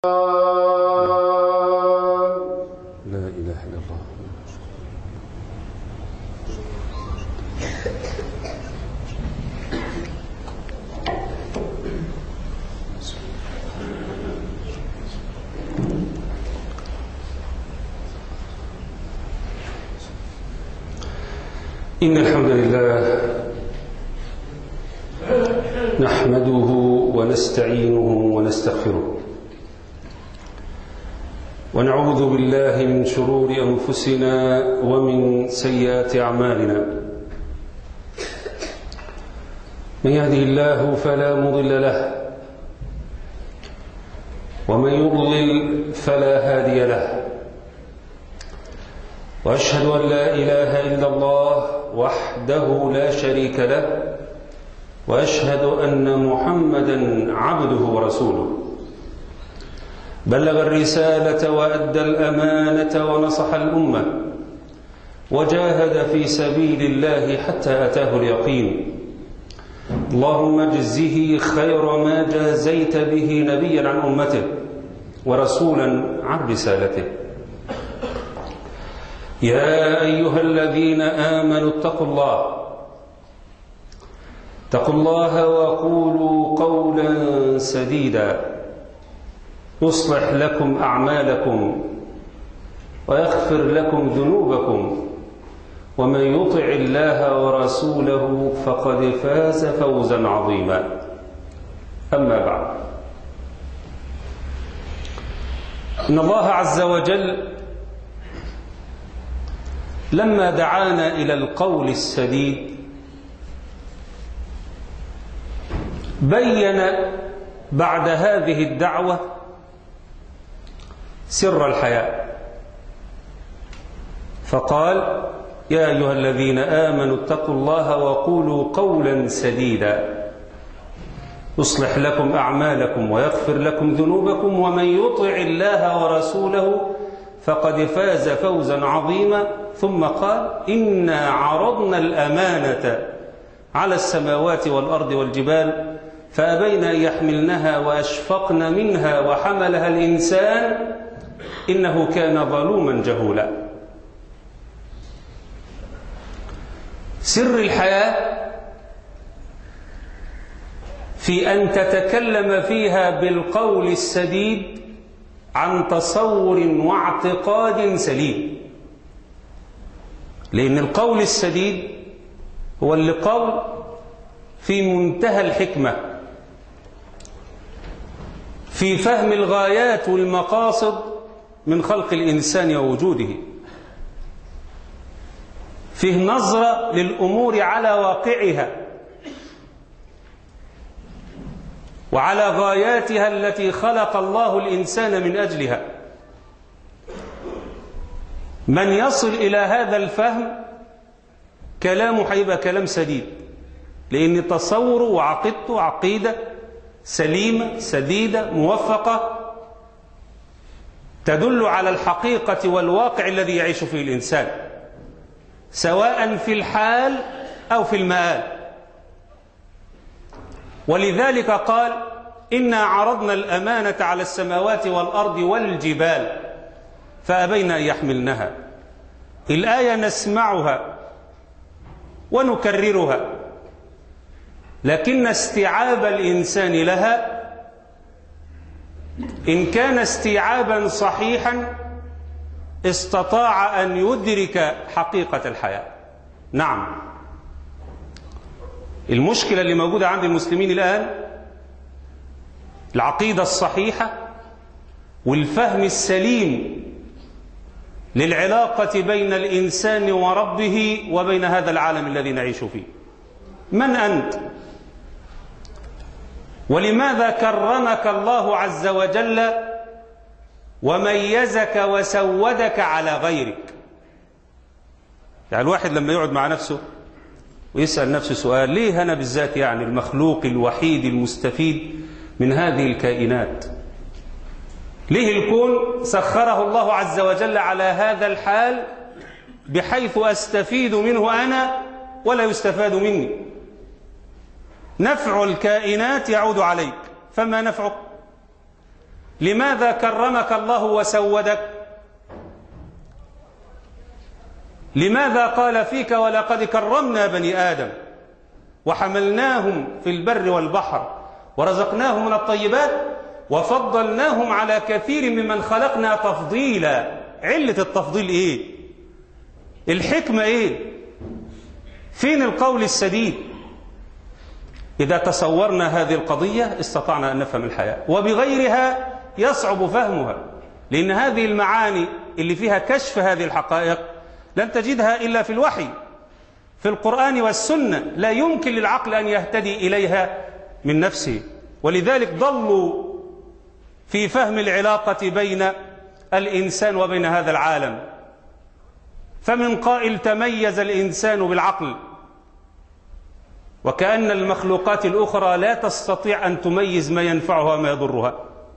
لا إله إلا الله إن الحمد لله نحمده ونستعينه ونستغفره ونعوذ بالله من شرور أنفسنا ومن سيئات أعمالنا من يهده الله فلا مضل له ومن يضلل فلا هادي له وأشهد أن لا إله إلا الله وحده لا شريك له وأشهد أن محمدا عبده ورسوله بلغ الرسالة وأدى الأمانة ونصح الأمة وجاهد في سبيل الله حتى أتاه اليقين اللهم اجزه خير ما جازيت به نبيا عن أمته ورسولا عن رسالته يا أيها الذين آمنوا اتقوا الله اتقوا الله وقولوا قولا سديدا يصلح لكم أعمالكم ويغفر لكم ذنوبكم ومن يطع الله ورسوله فقد فاز فوزا عظيما أما بعد إن الله عز وجل لما دعانا إلى القول السديد بين بعد هذه الدعوة سر الحياة فقال يا أيها الذين آمنوا اتقوا الله وقولوا قولا سديدا يصلح لكم أعمالكم ويغفر لكم ذنوبكم ومن يطع الله ورسوله فقد فاز فوزا عظيما ثم قال إنا عرضنا الأمانة على السماوات والأرض والجبال فأبين أن يحملنها وأشفقن منها وحملها الإنسان إنه كان ظلوما جهولا سر الحياة في أن تتكلم فيها بالقول السديد عن تصور واعتقاد سليم لأن القول السديد هو اللي قول في منتهى الحكمة في فهم الغايات والمقاصد من خلق الإنسان ووجوده فيه نظرة للأمور على واقعها وعلى غاياتها التي خلق الله الإنسان من أجلها من يصل إلى هذا الفهم كلامه هيبقى كلام سديد لأن تصوره وعقيدته عقيدة سليمة سديدة موفقة تدل على الحقيقة والواقع الذي يعيش فيه الإنسان سواء في الحال أو في المآل ولذلك قال إنا عرضنا الأمانة على السماوات والأرض والجبال فأبين أن يحملنها الآية نسمعها ونكررها لكن استيعاب الإنسان لها إن كان استيعابا صحيحا استطاع أن يدرك حقيقة الحياة نعم المشكلة اللي موجودة عند المسلمين الآن العقيدة الصحيحة والفهم السليم للعلاقة بين الإنسان وربه وبين هذا العالم الذي نعيش فيه من أنت؟ ولماذا كرمك الله عز وجل وميزك وسودك على غيرك يعني الواحد لما يقعد مع نفسه ويسأل نفسه سؤال ليه أنا بالذات يعني المخلوق الوحيد المستفيد من هذه الكائنات ليه الكون سخره الله عز وجل على هذا الحال بحيث أستفيد منه أنا ولا يستفاد مني نفع الكائنات يعود عليك فما نفعك لماذا كرمك الله وسودك لماذا قال فيك ولقد كرمنا بني آدم وحملناهم في البر والبحر ورزقناهم من الطيبات وفضلناهم على كثير ممن خلقنا تفضيلا علة التفضيل ايه الحكمة ايه فين القول السديد إذا تصورنا هذه القضية استطعنا أن نفهم الحياة وبغيرها يصعب فهمها لأن هذه المعاني اللي فيها كشف هذه الحقائق لن تجدها إلا في الوحي في القرآن والسنة لا يمكن للعقل أن يهتدي إليها من نفسه ولذلك ضلوا في فهم العلاقة بين الإنسان وبين هذا العالم فمن قائل تميز الإنسان بالعقل وكأن المخلوقات الأخرى لا تستطيع أن تميز ما ينفعها وما يضرها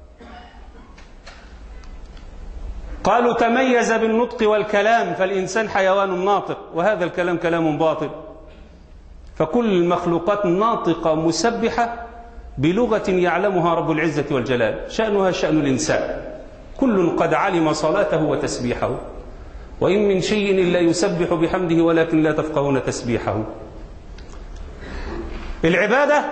قالوا تميز بالنطق والكلام فالإنسان حيوان ناطق وهذا الكلام كلام باطل فكل المخلوقات ناطقة مسبحة بلغة يعلمها رب العزة والجلال شأنها شأن الإنسان كل قد علم صلاته وتسبيحه وإن من شيء إلا يسبح بحمده ولكن لا تفقهون تسبيحه العبادة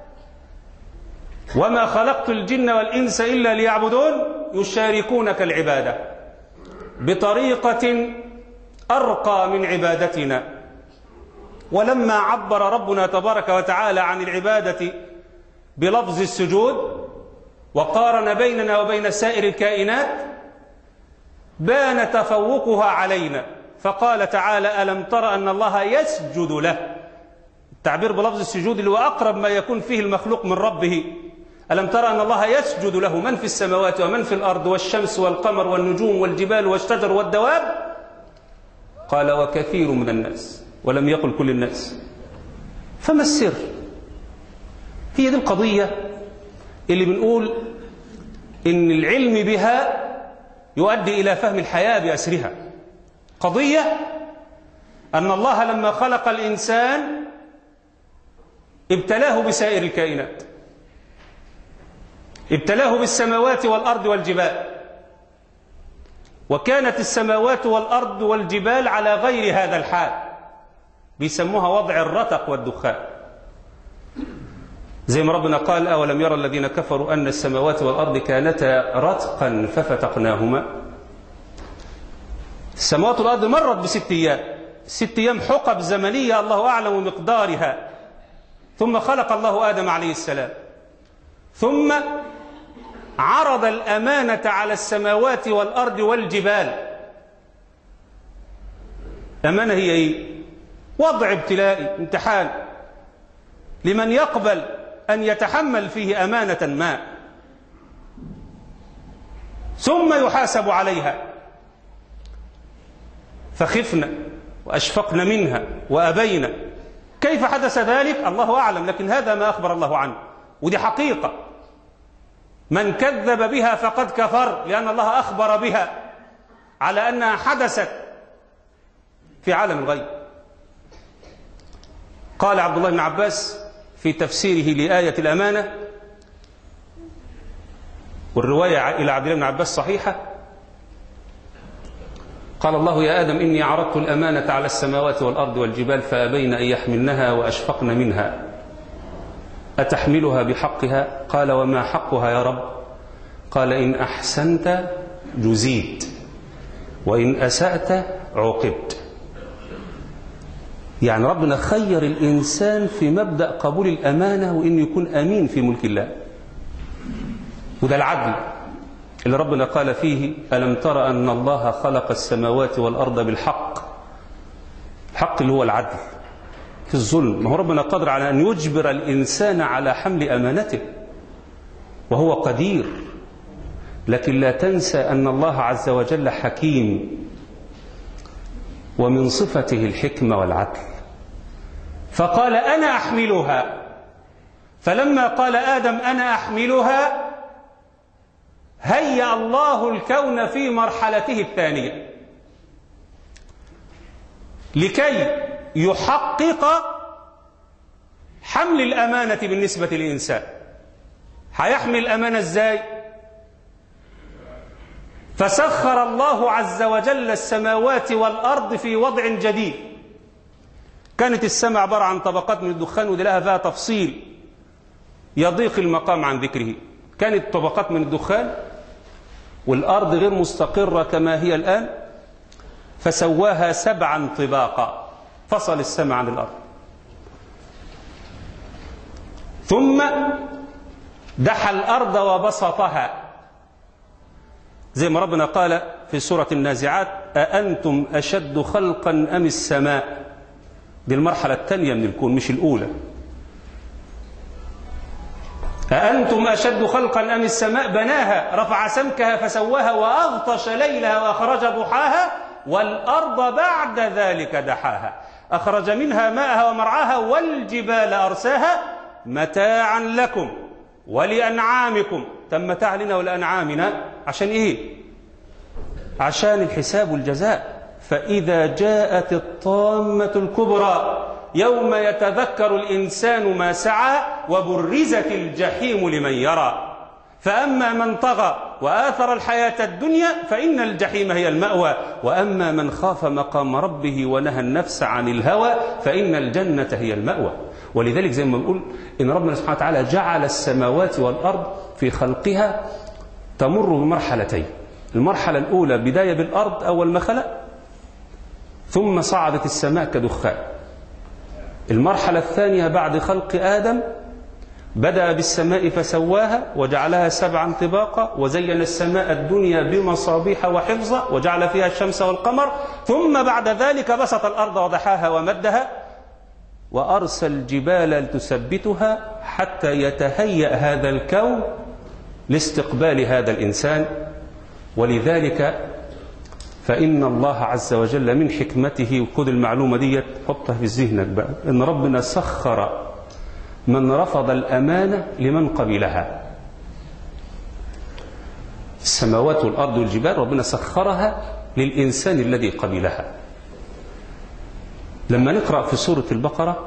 وما خلقت الجن والإنس إلا ليعبدون يشاركونك العبادة بطريقة أرقى من عبادتنا ولما عبر ربنا تبارك وتعالى عن العبادة بلفظ السجود وقارن بيننا وبين سائر الكائنات بان تفوقها علينا فقال تعالى ألم تر أن الله يسجد له التعبير بلفظ السجود اللي هو أقرب ما يكون فيه المخلوق من ربه ألم ترى أن الله يسجد له من في السماوات ومن في الأرض والشمس والقمر والنجوم والجبال والشجر والدواب قال وكثير من الناس ولم يقل كل الناس فما السر هي دي القضية اللي بنقول إن العلم بها يؤدي إلى فهم الحياة بأسرها قضية أن الله لما خلق الإنسان ابتلاه بسائر الكائنات ابتلاه بالسماوات والأرض والجبال وكانت السماوات والأرض والجبال على غير هذا الحال بيسموها وضع الرتق والدخان زي ما ربنا قال أولم يرى الذين كفروا أن السماوات والأرض كانتا رتقا ففتقناهما السماوات والأرض مرت بست أيام ست أيام حقب زمنية الله أعلم مقدارها ثم خلق الله آدم عليه السلام ثم عرض الأمانة على السماوات والأرض والجبال أمانة هي إيه؟ وضع ابتلائي امتحان لمن يقبل أن يتحمل فيه أمانة ما ثم يحاسب عليها فخفنا وأشفقنا منها وأبينا كيف حدث ذلك الله أعلم لكن هذا ما أخبر الله عنه ودي حقيقة من كذب بها فقد كفر لأن الله أخبر بها على أنها حدثت في عالم الغيب قال عبد الله بن عباس في تفسيره لآية الأمانة والرواية إلى عبد الله بن عباس صحيحة قال الله يا آدم إني عرضت الأمانة على السماوات والأرض والجبال فأبين أن يحملنها وأشفقن منها أتحملها بحقها قال وما حقها يا رب قال إن أحسنت جزيت وإن أسأت عوقبت يعني ربنا خير الإنسان في مبدأ قبول الأمانة وإن يكون أمين في ملك الله وده العدل اللي ربنا قال فيه ألم تر أن الله خلق السماوات والأرض بالحق الحق اللي هو العدل في الظلم ما هو ربنا قادر على أن يجبر الإنسان على حمل أمانته وهو قدير لكن لا تنسى أن الله عز وجل حكيم ومن صفته الحكمة والعدل فقال أنا أحملها فلما قال آدم أنا أحملها هيأ الله الكون في مرحلته الثانية لكي يحقق حمل الأمانة بالنسبة للإنسان هيحمل الأمانة إزاي فسخر الله عز وجل السماوات والأرض في وضع جديد كانت السماء عبارة عن طبقات من الدخان ودي لها فيها تفصيل يضيق المقام عن ذكره كانت طبقات من الدخان والأرض غير مستقرة كما هي الآن فسواها سبعا طباقا فصل السماء عن الأرض ثم دحى الأرض وبسطها زي ما ربنا قال في سورة النازعات أأنتم أشد خلقا أم السماء دي المرحلة الثانية من الكون مش الأولى أأنتم أشد خلقا أم السماء بناها رفع سمكها فسواها وأغطش ليلها وأخرج ضحاها والأرض بعد ذلك دحاها أخرج منها ماءها ومرعاها والجبال أرساها متاعا لكم ولأنعامكم تم متاع لنا ولأنعامنا عشان إيه عشان الحساب والجزاء فإذا جاءت الطامة الكبرى يوم يتذكر الإنسان ما سعى وبرزت الجحيم لمن يرى فأما من طغى وآثر الحياة الدنيا فإن الجحيم هي المأوى وأما من خاف مقام ربه ونهى النفس عن الهوى فإن الجنة هي المأوى ولذلك زي ما بنقول إن ربنا سبحانه وتعالى جعل السماوات والأرض في خلقها تمر بمرحلتين المرحلة الأولى بداية بالأرض أول ما خلق ثم صعدت السماء كدخان المرحلة الثانية بعد خلق آدم بدأ بالسماء فسواها وجعلها سبعا طباقا وزين السماء الدنيا بمصابيح وحفظا وجعل فيها الشمس والقمر ثم بعد ذلك بسط الأرض وضحاها ومدها وأرسل الجبال لتثبتها حتى يتهيأ هذا الكون لاستقبال هذا الإنسان ولذلك فإن الله عز وجل من حكمته وخذ المعلومة دي حطها في ذهنك بقى إن ربنا سخر من رفض الأمانة لمن قبلها السماوات والأرض والجبال ربنا سخرها للإنسان الذي قبلها لما نقرأ في سورة البقرة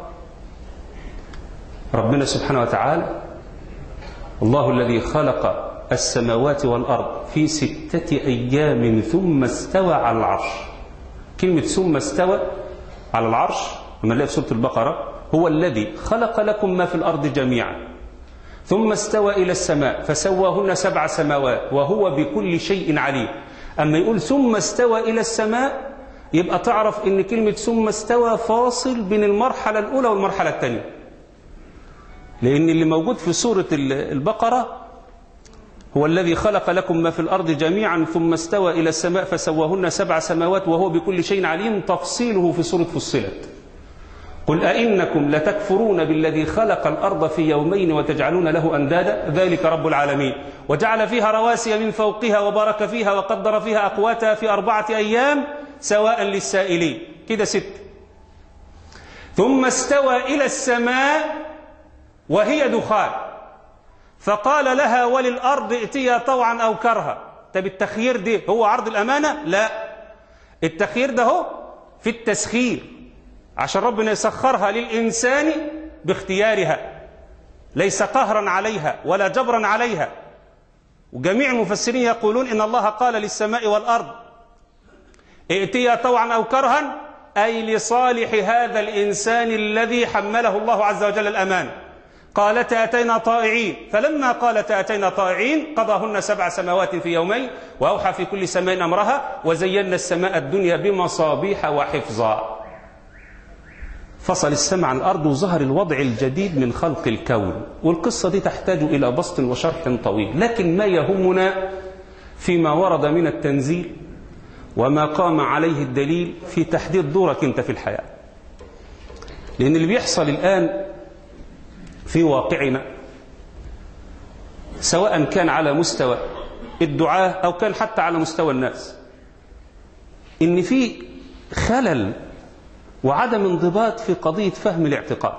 ربنا سبحانه وتعالى الله الذي خلق السماوات والأرض في ستة أيام ثم استوى على العرش كلمة ثم استوى على العرش لما نلاقي في سورة البقرة هو الذي خلق لكم ما في الأرض جميعا ثم استوى إلى السماء فسواهن سبع سماوات وهو بكل شيء عليم أما يقول ثم استوى إلى السماء يبقى تعرف ان كلمة ثم استوى فاصل بين المرحلة الأولى والمرحلة الثانية لأن اللي موجود في سورة البقرة هو الذي خلق لكم ما في الأرض جميعا ثم استوى إلى السماء فسواهن سبع سماوات وهو بكل شيء عليم تفصيله في سورة فصلت قل أئنكم لتكفرون بالذي خلق الأرض في يومين وتجعلون له أندادا ذلك رب العالمين وجعل فيها رواسي من فوقها وبارك فيها وقدر فيها أقواتها في أربعة أيام سواء للسائلين كده ست ثم استوى إلى السماء وهي دخان فقال لها وللأرض ائتيا طوعا أو كرها طب التخيير ده هو عرض الأمانة لا التخيير ده هو في التسخير عشان ربنا يسخرها للإنسان باختيارها ليس قهرا عليها ولا جبرا عليها وجميع المفسرين يقولون إن الله قال للسماء والأرض ائتيا طوعا أو كرها أي لصالح هذا الإنسان الذي حمله الله عز وجل الأمان قالت أتينا طائعين فلما قالت أتينا طائعين قضاهن سبع سماوات في يومين وأوحى في كل سماء أمرها وزينا السماء الدنيا بمصابيح وحفظا فصل السمع عن الأرض وظهر الوضع الجديد من خلق الكون والقصة دي تحتاج إلى بسط وشرح طويل لكن ما يهمنا فيما ورد من التنزيل وما قام عليه الدليل في تحديد دورك أنت في الحياة لأن اللي بيحصل الآن في واقعنا سواء كان على مستوى الدعاة أو كان حتى على مستوى الناس إن في خلل وعدم انضباط في قضية فهم الاعتقاد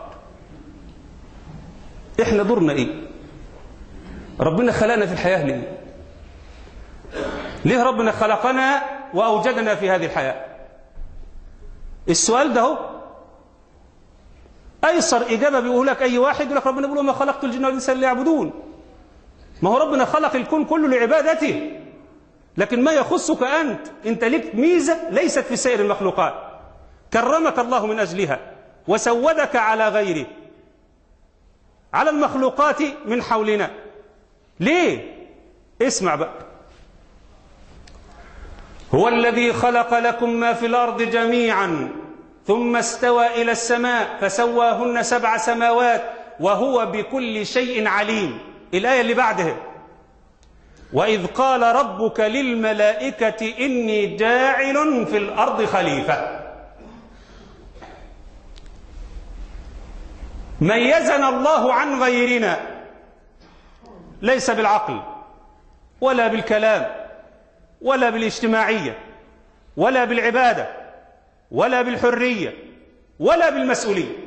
إحنا دورنا إيه ربنا خلقنا في الحياة ليه ليه ربنا خلقنا وأوجدنا في هذه الحياة السؤال ده هو أيسر إجابة بيقول لك أي واحد يقول لك ربنا بيقول ما خلقت الجن والإنس ليعبدون ما هو ربنا خلق الكون كله لعبادته لكن ما يخصك أنت أنت لك ميزة ليست في سائر المخلوقات كرمك الله من أجلها وسودك على غيره على المخلوقات من حولنا ليه اسمع بقى هو الذي خلق لكم ما في الأرض جميعا ثم استوى إلى السماء فسواهن سبع سماوات وهو بكل شيء عليم الآية اللي بعدها وإذ قال ربك للملائكة إني جاعل في الأرض خليفة ميزنا الله عن غيرنا ليس بالعقل ولا بالكلام ولا بالاجتماعية ولا بالعبادة ولا بالحرية ولا بالمسؤولية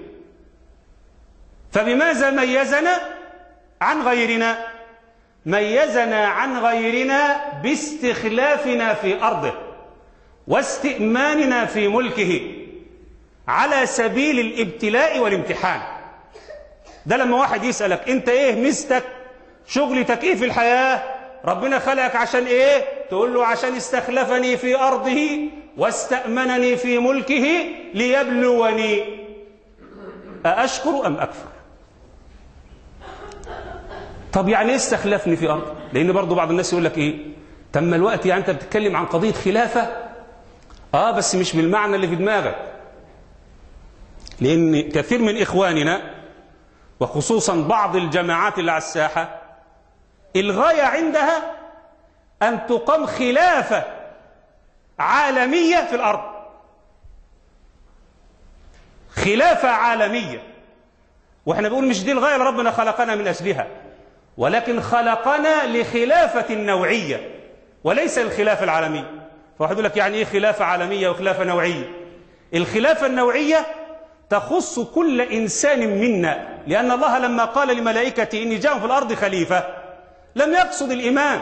فبماذا ميزنا عن غيرنا ميزنا عن غيرنا باستخلافنا في أرضه واستئماننا في ملكه على سبيل الابتلاء والامتحان ده لما واحد يسألك انت ايه مستك شغلتك ايه في الحياة ربنا خلقك عشان ايه تقول له عشان استخلفني في أرضه واستأمنني في ملكه ليبلوني أأشكر أم أكفر طب يعني ايه استخلفني في أرض لأن برضو بعض الناس يقول لك ايه تم الوقت يعني أنت بتتكلم عن قضية خلافة آه بس مش بالمعنى اللي في دماغك لأن كثير من إخواننا وخصوصا بعض الجماعات اللي على الساحة الغاية عندها أن تقام خلافة عالمية في الأرض خلافة عالمية وإحنا بنقول مش دي الغاية اللي ربنا خلقنا من أجلها ولكن خلقنا لخلافة نوعية وليس الخلافة العالمية فواحد يقول لك يعني إيه خلافة عالمية وخلافة نوعية الخلافة النوعية تخص كل إنسان منا لأن الله لما قال لملائكته إني جاء في الأرض خليفة لم يقصد الإمام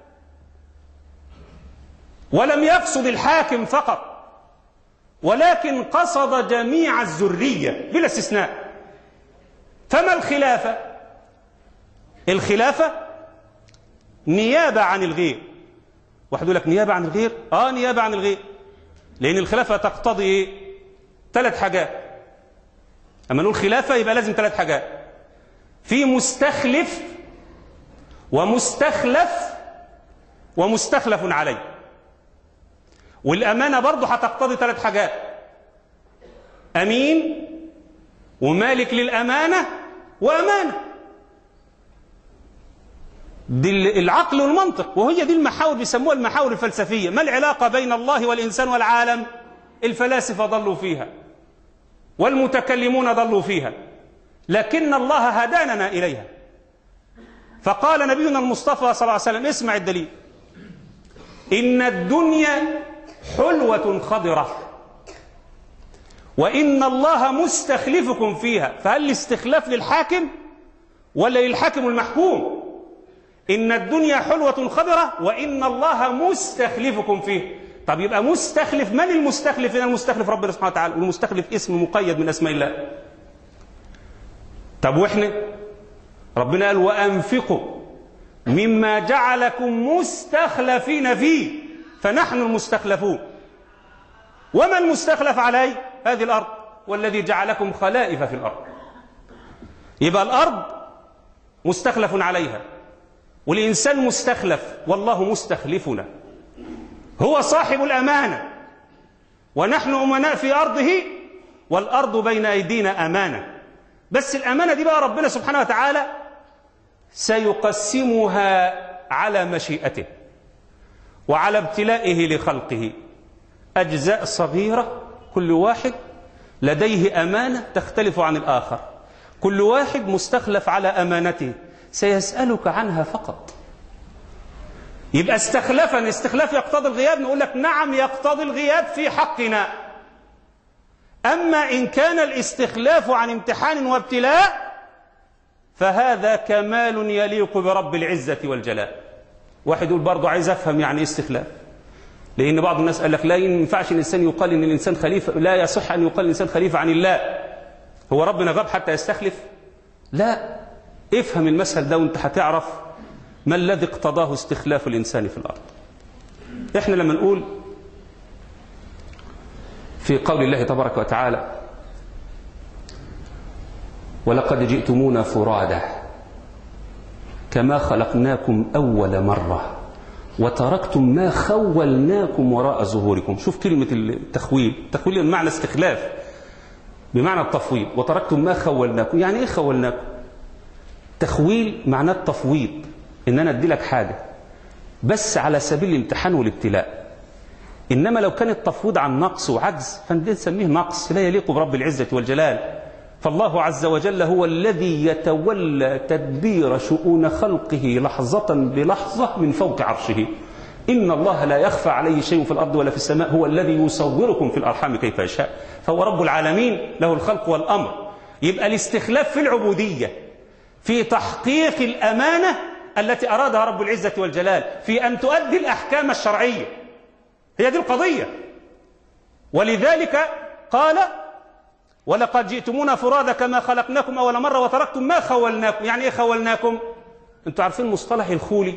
ولم يقصد الحاكم فقط ولكن قصد جميع الذرية بلا استثناء فما الخلافة الخلافة نيابة عن الغير واحد يقول لك نيابة عن الغير آه نيابة عن الغير لأن الخلافة تقتضي إيه؟ ثلاث حاجات أما نقول خلافة يبقى لازم ثلاث حاجات في مستخلف ومستخلف ومستخلف عليه والأمانة برضه هتقتضي ثلاث حاجات أمين ومالك للأمانة وأمانة دي العقل والمنطق وهي دي المحاور بيسموها المحاور الفلسفية ما العلاقة بين الله والإنسان والعالم الفلاسفة ضلوا فيها والمتكلمون ضلوا فيها لكن الله هداننا إليها فقال نبينا المصطفى صلى الله عليه وسلم اسمع الدليل إن الدنيا حلوة خضرة وإن الله مستخلفكم فيها فهل الاستخلاف للحاكم ولا للحاكم المحكوم إن الدنيا حلوة خضرة وإن الله مستخلفكم فيها طب يبقى مستخلف من المستخلف هنا المستخلف ربنا سبحانه وتعالى والمستخلف اسم مقيد من اسماء الله طب واحنا ربنا قال وانفقوا مما جعلكم مستخلفين فيه فنحن المستخلفون وما المستخلف عليه هذه الارض والذي جعلكم خلائف في الارض يبقى الارض مستخلف عليها والانسان مستخلف والله مستخلفنا هو صاحب الأمانة ونحن أمناء في أرضه والأرض بين أيدينا أمانة بس الأمانة دي بقى ربنا سبحانه وتعالى سيقسمها على مشيئته وعلى ابتلائه لخلقه أجزاء صغيرة كل واحد لديه أمانة تختلف عن الآخر كل واحد مستخلف على أمانته سيسألك عنها فقط يبقى استخلفا استخلاف يقتضي الغياب نقول لك نعم يقتضي الغياب في حقنا أما إن كان الاستخلاف عن امتحان وابتلاء فهذا كمال يليق برب العزة والجلال واحد يقول برضه عايز أفهم يعني إيه استخلاف لأن بعض الناس قال لك لا ينفعش الإنسان يقال إن الإنسان خليفة لا يصح أن يقال الإنسان خليفة عن الله هو ربنا غاب حتى يستخلف لا افهم المسأل ده وانت هتعرف ما الذي اقتضاه استخلاف الإنسان في الأرض احنا لما نقول في قول الله تبارك وتعالى ولقد جئتمونا فرادا كما خلقناكم أول مرة وتركتم ما خولناكم وراء ظهوركم شوف كلمة التخويل التخويل بمعنى استخلاف بمعنى التفويض وتركتم ما خولناكم يعني ايه خولناكم تخويل معناه التفويض ان انا ادي لك حاجة بس على سبيل الامتحان والابتلاء إنما لو كان التفويض عن نقص وعجز فندي نسميه نقص لا يليق برب العزة والجلال فالله عز وجل هو الذي يتولى تدبير شؤون خلقه لحظة بلحظة من فوق عرشه إن الله لا يخفى عليه شيء في الأرض ولا في السماء هو الذي يصوركم في الأرحام كيف يشاء فهو رب العالمين له الخلق والأمر يبقى الاستخلاف في العبودية في تحقيق الأمانة التي أرادها رب العزة والجلال في أن تؤدي الأحكام الشرعية هي دي القضية ولذلك قال ولقد جئتمونا فرادا كما خلقناكم أول مرة وتركتم ما خولناكم يعني إيه خولناكم أنتوا عارفين مصطلح الخولي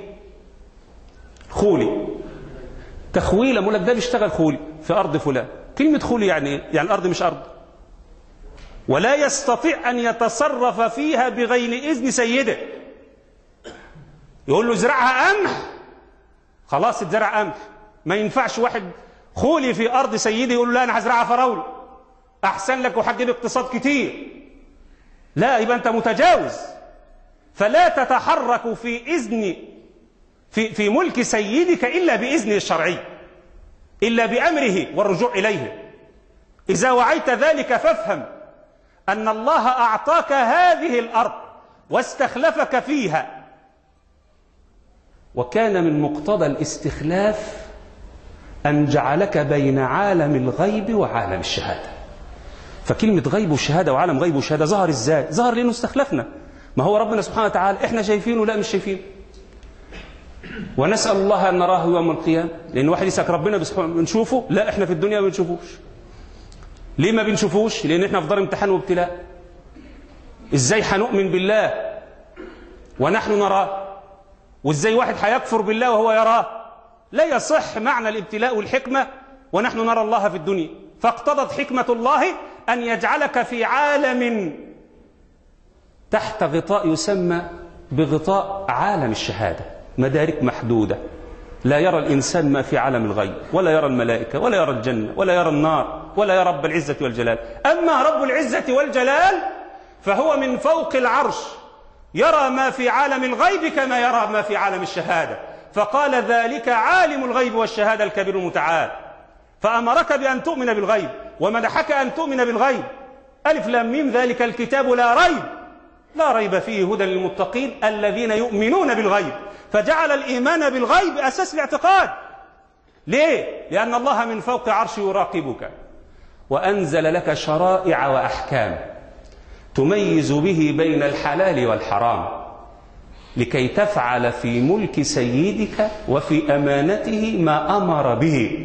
خولي تخويل أقول لك ده بيشتغل خولي في أرض فلان كلمة خولي يعني إيه؟ يعني الأرض مش أرض ولا يستطيع أن يتصرف فيها بغير إذن سيده يقول له زرعها قمح خلاص اتزرع قمح ما ينفعش واحد خولي في أرض سيدي يقول له لا أنا هزرعها فراولة أحسن لك وهتجيب اقتصاد كتير لا يبقى أنت متجاوز فلا تتحرك في إذن في, في ملك سيدك إلا بإذنه الشرعي إلا بأمره والرجوع إليه إذا وعيت ذلك فافهم أن الله أعطاك هذه الأرض واستخلفك فيها وكان من مقتضى الاستخلاف أن جعلك بين عالم الغيب وعالم الشهادة فكلمة غيب وشهادة وعالم غيب وشهادة ظهر ازاي ظهر لأنه استخلفنا ما هو ربنا سبحانه وتعالى احنا شايفينه لا مش شايفينه ونسأل الله أن نراه يوم القيامة لأن واحد يسألك ربنا بنشوفه لا احنا في الدنيا ما بنشوفوش ليه ما بنشوفوش لأن احنا في دار امتحان وابتلاء ازاي هنؤمن بالله ونحن نراه وازاي واحد هيكفر بالله وهو يراه لا يصح معنى الابتلاء والحكمة ونحن نرى الله في الدنيا فاقتضت حكمة الله أن يجعلك في عالم تحت غطاء يسمى بغطاء عالم الشهادة مدارك محدودة لا يرى الإنسان ما في عالم الغيب ولا يرى الملائكة ولا يرى الجنة ولا يرى النار ولا يرى رب العزة والجلال أما رب العزة والجلال فهو من فوق العرش يرى ما في عالم الغيب كما يرى ما في عالم الشهادة فقال ذلك عالم الغيب والشهادة الكبير المتعال فأمرك بأن تؤمن بالغيب ومدحك أن تؤمن بالغيب ألف لام ميم ذلك الكتاب لا ريب لا ريب فيه هدى للمتقين الذين يؤمنون بالغيب فجعل الإيمان بالغيب أساس الاعتقاد ليه؟ لأن الله من فوق عرش يراقبك وأنزل لك شرائع وأحكام تميز به بين الحلال والحرام لكي تفعل في ملك سيدك وفي أمانته ما أمر به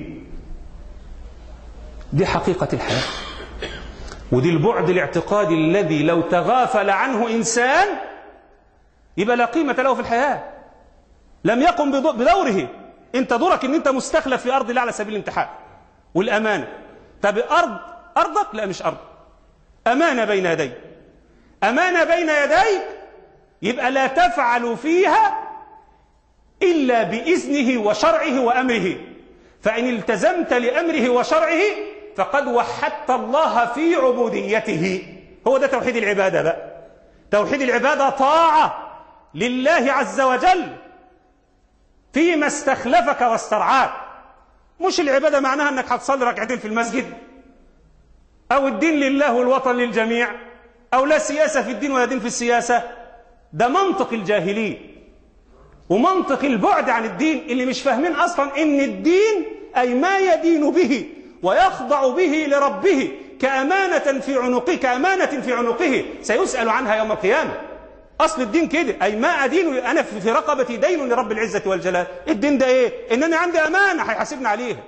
دي حقيقة الحياة ودي البعد الاعتقادي الذي لو تغافل عنه إنسان يبقى لا قيمة له في الحياة لم يقم بدوره انت دورك ان انت مستخلف في أرض الله على سبيل الامتحان والأمانة طب أرض أرضك لا مش أرض أمانة بين يديك أمانة بين يديك يبقى لا تفعل فيها إلا بإذنه وشرعه وأمره فإن التزمت لأمره وشرعه فقد وحدت الله في عبوديته هو ده توحيد العبادة بقى توحيد العبادة طاعة لله عز وجل فيما استخلفك واسترعاك مش العبادة معناها أنك هتصلي ركعتين في المسجد أو الدين لله والوطن للجميع أو لا سياسة في الدين ولا دين في السياسة ده منطق الجاهلين ومنطق البعد عن الدين اللي مش فاهمين أصلا إن الدين أي ما يدين به ويخضع به لربه كأمانة في عنقه كأمانة في عنقه سيسأل عنها يوم القيامة أصل الدين كده أي ما أدين أنا في رقبتي دين لرب العزة والجلال الدين ده إيه إن أنا عندي أمانة هيحاسبني عليها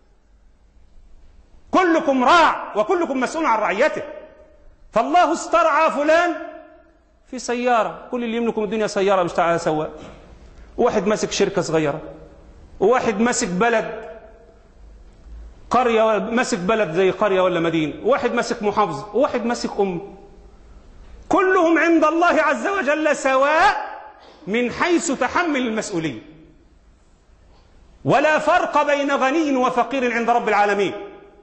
كلكم راع وكلكم مسؤول عن رعيته فالله استرعى فلان في سيارة كل اللي يملك من الدنيا سيارة مش تعالى سواق واحد ماسك شركة صغيرة وواحد ماسك بلد قرية ماسك بلد زي قرية ولا مدينة واحد ماسك محافظة وواحد ماسك أم كلهم عند الله عز وجل سواء من حيث تحمل المسؤولية ولا فرق بين غني وفقير عند رب العالمين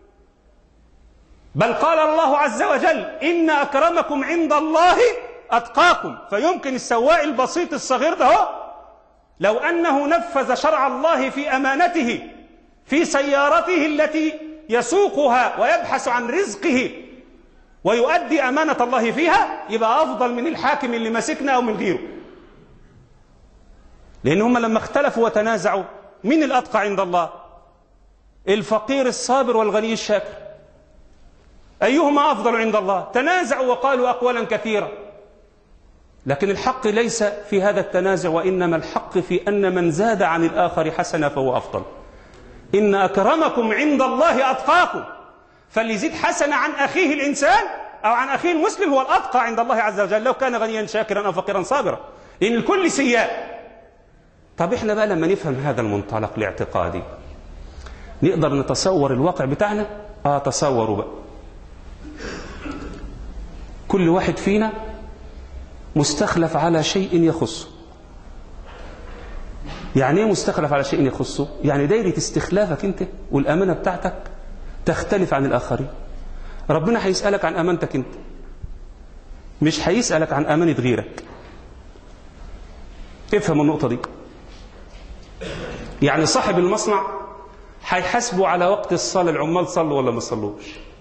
بل قال الله عز وجل إن أكرمكم عند الله أتقاكم فيمكن السواق البسيط الصغير ده هو لو أنه نفذ شرع الله في أمانته في سيارته التي يسوقها ويبحث عن رزقه ويؤدي أمانة الله فيها يبقى أفضل من الحاكم اللي ماسكنا أو من غيره لأن هم لما اختلفوا وتنازعوا من الأتقى عند الله الفقير الصابر والغني الشاكر أيهما أفضل عند الله تنازعوا وقالوا أقوالا كثيرة لكن الحق ليس في هذا التنازع وإنما الحق في أن من زاد عن الآخر حسنا فهو أفضل إن أكرمكم عند الله أتقاكم فاللي يزيد حسنة عن أخيه الإنسان أو عن أخيه المسلم هو الأتقى عند الله عز وجل لو كان غنيا شاكرا أو فقيرا صابرا لأن الكل سياء طب إحنا بقى لما نفهم هذا المنطلق الاعتقادي نقدر نتصور الواقع بتاعنا آه تصوروا بقى كل واحد فينا مستخلف على شيء يخصه يعني ايه مستخلف على شيء يخصه يعني دايرة استخلافك انت والأمانة بتاعتك تختلف عن الآخرين ربنا هيسألك عن أمانتك انت مش هيسألك عن أمانة غيرك افهم النقطة دي يعني صاحب المصنع هيحاسبه على وقت الصلاة العمال صلوا ولا ما صلوش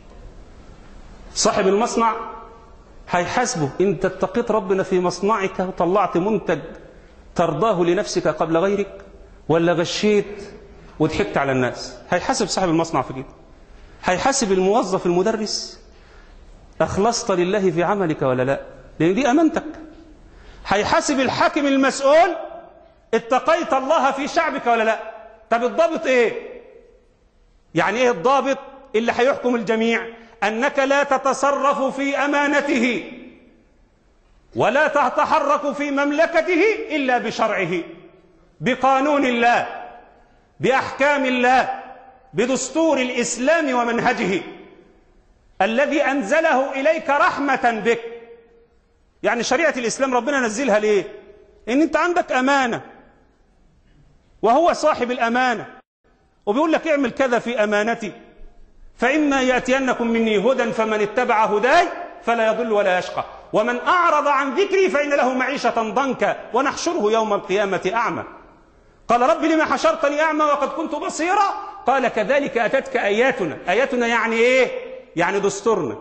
صاحب المصنع هيحاسبه انت اتقيت ربنا في مصنعك وطلعت منتج ترضاه لنفسك قبل غيرك ولا غشيت وضحكت على الناس هيحاسب صاحب المصنع في كده هيحاسب الموظف المدرس أخلصت لله في عملك ولا لا لأن دي أمانتك هيحاسب الحاكم المسؤول اتقيت الله في شعبك ولا لا طب الضابط ايه يعني ايه الضابط اللي هيحكم الجميع أنك لا تتصرف في أمانته ولا تتحرك في مملكته إلا بشرعه بقانون الله بأحكام الله بدستور الإسلام ومنهجه الذي أنزله إليك رحمة بك يعني شريعة الإسلام ربنا نزلها ليه إن أنت عندك أمانة وهو صاحب الأمانة وبيقول لك اعمل كذا في أمانتي فإما يأتينكم مني هدى فمن اتبع هداي فلا يضل ولا يشقى ومن أعرض عن ذكري فإن له معيشة ضنكا ونحشره يوم القيامة أعمى قال رب لما حشرتني أعمى وقد كنت بصيرا قال كذلك أتتك آياتنا آياتنا يعني إيه يعني دستورنا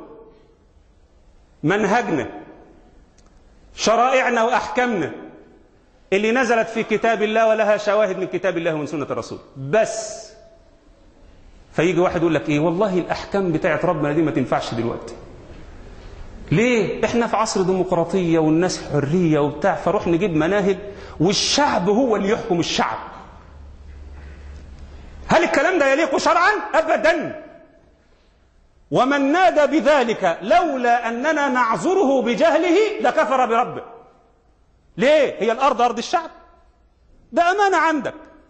منهجنا شرائعنا وأحكامنا اللي نزلت في كتاب الله ولها شواهد من كتاب الله ومن سنة الرسول بس فيجي واحد يقول لك ايه والله الاحكام بتاعت ربنا دي ما تنفعش دلوقتي ليه احنا في عصر ديمقراطيه والناس حريه وبتاع فروح نجيب مناهج والشعب هو اللي يحكم الشعب هل الكلام ده يليق شرعا ابدا ومن نادى بذلك لولا اننا نعذره بجهله لكفر بربه ليه هي الارض ارض الشعب ده امانه عندك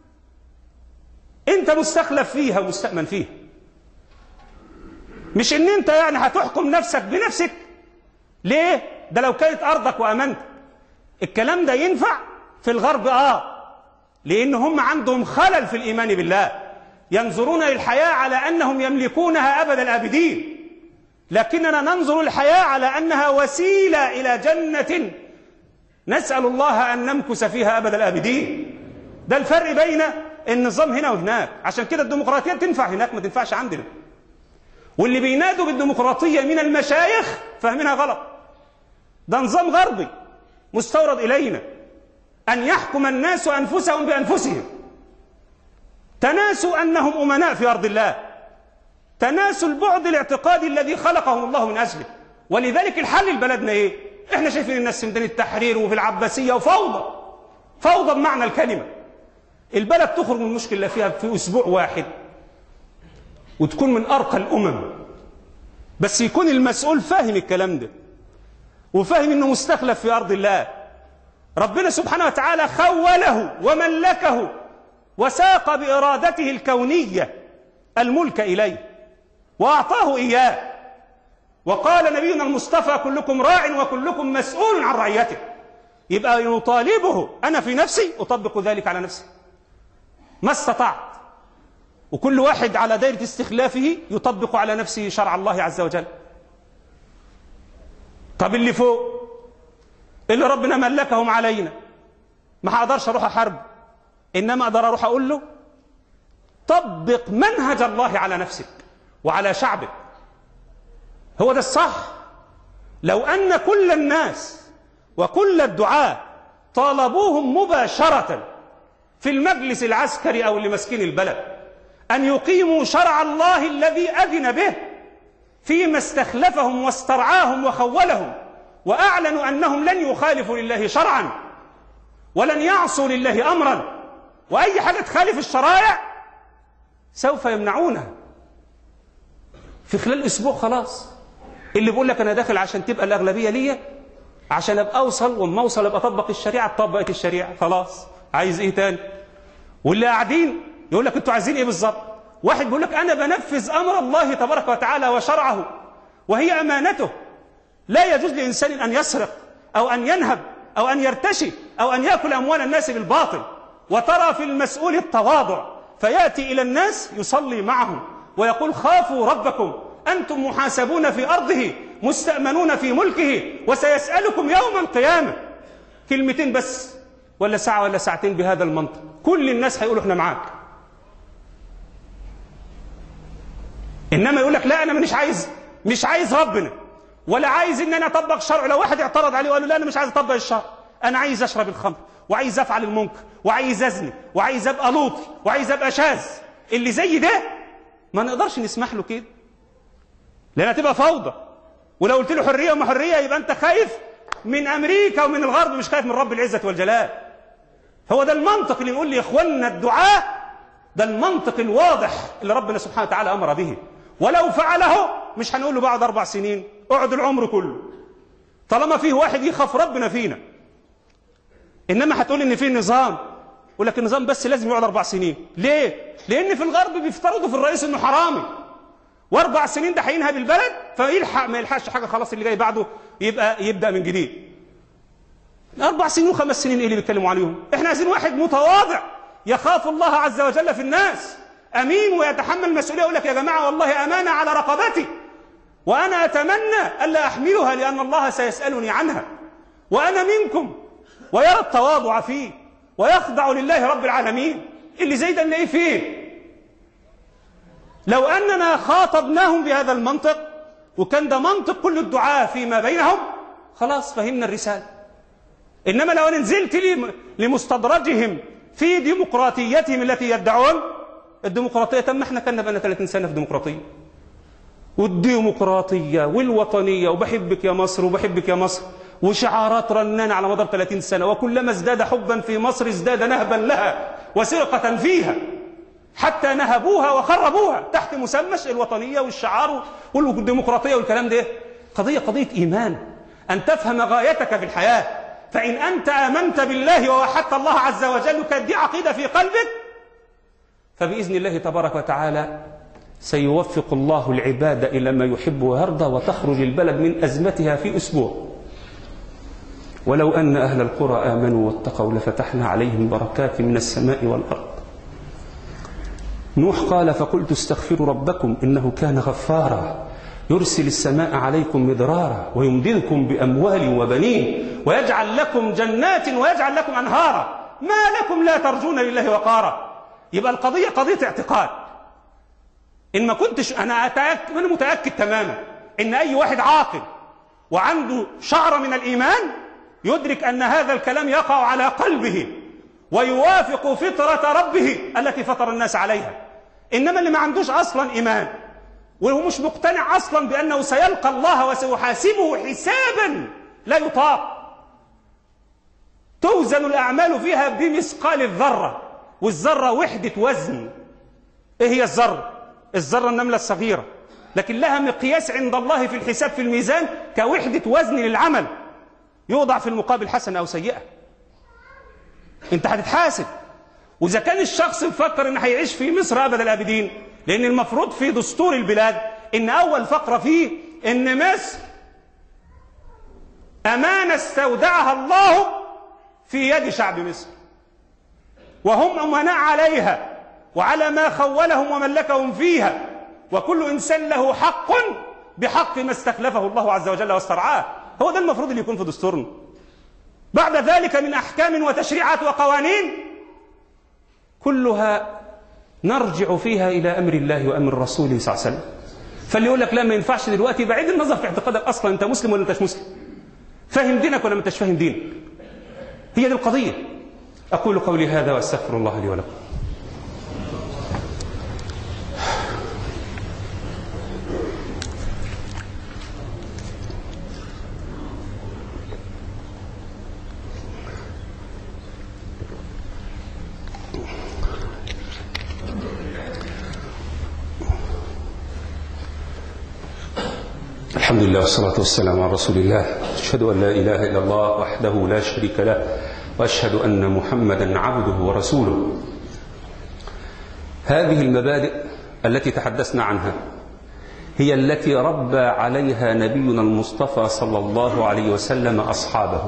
انت مستخلف فيها ومستأمن فيها مش ان انت يعني هتحكم نفسك بنفسك ليه ده لو كانت ارضك وامانتك الكلام ده ينفع في الغرب اه لان هم عندهم خلل في الايمان بالله ينظرون للحياه على انهم يملكونها ابد الابدين لكننا ننظر الحياه على انها وسيله الى جنه نسال الله ان نمكث فيها ابد الابدين ده الفرق بين النظام هنا وهناك عشان كده الديمقراطية تنفع هناك ما تنفعش عندنا واللي بينادوا بالديمقراطية من المشايخ فاهمينها غلط ده نظام غربي مستورد إلينا أن يحكم الناس أنفسهم بأنفسهم تناسوا أنهم أمناء في أرض الله تناسوا البعد الاعتقادي الذي خلقهم الله من أجله ولذلك الحل لبلدنا إيه؟ إحنا شايفين الناس في ميدان التحرير وفي العباسية وفوضى فوضى بمعنى الكلمة البلد تخرج من المشكلة اللي فيها في أسبوع واحد وتكون من أرقى الأمم بس يكون المسؤول فاهم الكلام ده وفاهم أنه مستخلف في أرض الله ربنا سبحانه وتعالى خوله وملكه وساق بإرادته الكونية الملك إليه وأعطاه إياه وقال نبينا المصطفى كلكم راع وكلكم مسؤول عن رعيته يبقى يطالبه أنا في نفسي أطبق ذلك على نفسي ما استطعت وكل واحد على دائرة استخلافه يطبق على نفسه شرع الله عز وجل طب اللي فوق اللي ربنا ملكهم علينا ما هقدرش اروح احارب انما اقدر اروح اقول له طبق منهج الله على نفسك وعلى شعبك هو ده الصح لو ان كل الناس وكل الدعاة طالبوهم مباشرة في المجلس العسكري او لمسكين البلد ان يقيموا شرع الله الذي اذن به فيما استخلفهم واسترعاهم وخولهم واعلنوا انهم لن يخالفوا لله شرعا ولن يعصوا لله امرا واي حاجه تخالف الشرائع سوف يمنعونها في خلال اسبوع خلاص اللي بيقول لك انا داخل عشان تبقى الاغلبيه ليا عشان ابقى اوصل واما اوصل ابقى اطبق الشريعه اتطبقت الشريعه خلاص عايز ايه تاني واللي قاعدين يقول لك انتوا عايزين ايه بالظبط واحد بيقول لك انا بنفذ امر الله تبارك وتعالى وشرعه وهي امانته لا يجوز لانسان ان يسرق او ان ينهب او ان يرتشي او ان ياكل اموال الناس بالباطل وترى في المسؤول التواضع فياتي الى الناس يصلي معهم ويقول خافوا ربكم انتم محاسبون في ارضه مستامنون في ملكه وسيسالكم يوم القيامه كلمتين بس ولا ساعه ولا ساعتين بهذا المنطق كل الناس هيقولوا احنا معاك انما يقول لك لا انا مش عايز مش عايز ربنا ولا عايز ان انا اطبق شرع لو واحد اعترض عليه وقال له لا انا مش عايز اطبق الشرع انا عايز اشرب الخمر وعايز افعل المنكر وعايز ازني وعايز ابقى لوطي وعايز ابقى شاذ اللي زي ده ما نقدرش نسمح له كده لان هتبقى فوضى ولو قلت له حريه وما حريه يبقى انت خايف من امريكا ومن الغرب مش خايف من رب العزه والجلال هو ده المنطق اللي نقول لاخواننا الدعاء ده المنطق الواضح اللي ربنا سبحانه وتعالى امر به ولو فعله مش هنقول له بعد اربع سنين اقعد العمر كله طالما فيه واحد يخاف ربنا فينا انما هتقول ان في نظام يقول لك النظام بس لازم يقعد اربع سنين ليه لان في الغرب بيفترضوا في الرئيس انه حرامي واربع سنين ده هينهب البلد فيلحق ما يلحقش حاجه خلاص اللي جاي بعده يبقى يبدا من جديد اربع سنين وخمس سنين ايه اللي بيتكلموا عليهم احنا عايزين واحد متواضع يخاف الله عز وجل في الناس امين ويتحمل المسؤوليه يقول لك يا جماعه والله امانه على رقبتي وانا اتمنى الا احملها لان الله سيسالني عنها وانا منكم ويرى التواضع فيه ويخضع لله رب العالمين اللي زي ده نلاقيه فين لو اننا خاطبناهم بهذا المنطق وكان ده منطق كل الدعاء فيما بينهم خلاص فهمنا الرساله انما لو انا نزلت لمستدرجهم في ديمقراطيتهم التي يدعون الديمقراطيه تم احنا كنا بقى 30 سنه في ديمقراطيه والديمقراطيه والوطنيه وبحبك يا مصر وبحبك يا مصر وشعارات رنانة على مدار 30 سنة وكلما ازداد حبا في مصر ازداد نهبا لها وسرقة فيها حتى نهبوها وخربوها تحت مسمى الوطنية والشعار والديمقراطية والكلام ده قضية قضية إيمان أن تفهم غايتك في الحياة فإن أنت آمنت بالله ووحدت الله عز وجل كانت دي عقيدة في قلبك فبإذن الله تبارك وتعالى سيوفق الله العباد إلى ما يحب ويرضى وتخرج البلد من أزمتها في أسبوع ولو أن أهل القرى آمنوا واتقوا لفتحنا عليهم بركات من السماء والأرض نوح قال فقلت استغفروا ربكم إنه كان غفارا يرسل السماء عليكم مدرارا ويمددكم بأموال وبنين ويجعل لكم جنات ويجعل لكم أنهارا ما لكم لا ترجون لله وقارا يبقى القضية قضية اعتقاد إن ما كنتش أنا أتأكد أنا متأكد تماما إن أي واحد عاقل وعنده شعرة من الإيمان يدرك أن هذا الكلام يقع على قلبه ويوافق فطرة ربه التي فطر الناس عليها إنما اللي ما عندوش أصلا إيمان وهو مش مقتنع أصلا بأنه سيلقى الله وسيحاسبه حسابا لا يطاق توزن الأعمال فيها بمثقال الذرة والذرة وحدة وزن إيه هي الذرة؟ الذرة النملة الصغيرة لكن لها مقياس عند الله في الحساب في الميزان كوحدة وزن للعمل يوضع في المقابل حسنة أو سيئة أنت هتتحاسب وإذا كان الشخص مفكر إن هيعيش في مصر أبد الآبدين لأن المفروض في دستور البلاد إن أول فقرة فيه إن مصر أمانة استودعها الله في يد شعب مصر وهم أمناء عليها وعلى ما خولهم وملكهم فيها وكل إنسان له حق بحق ما استخلفه الله عز وجل واسترعاه هو ده المفروض اللي يكون في دستورنا بعد ذلك من أحكام وتشريعات وقوانين كلها نرجع فيها إلى أمر الله وأمر رسوله صلى الله عليه وسلم فاللي يقول لك لا ما ينفعش دلوقتي بعيد النظر في اعتقادك أصلا أنت مسلم ولا أنتش مسلم فاهم دينك ولا ما أنتش فاهم دينك هي دي القضية أقول قولي هذا وأستغفر الله لي ولكم الحمد لله والصلاة والسلام على رسول الله أشهد أن لا إله إلا الله وحده لا شريك له وأشهد أن محمدا عبده ورسوله هذه المبادئ التي تحدثنا عنها هي التي ربى عليها نبينا المصطفى صلى الله عليه وسلم أصحابه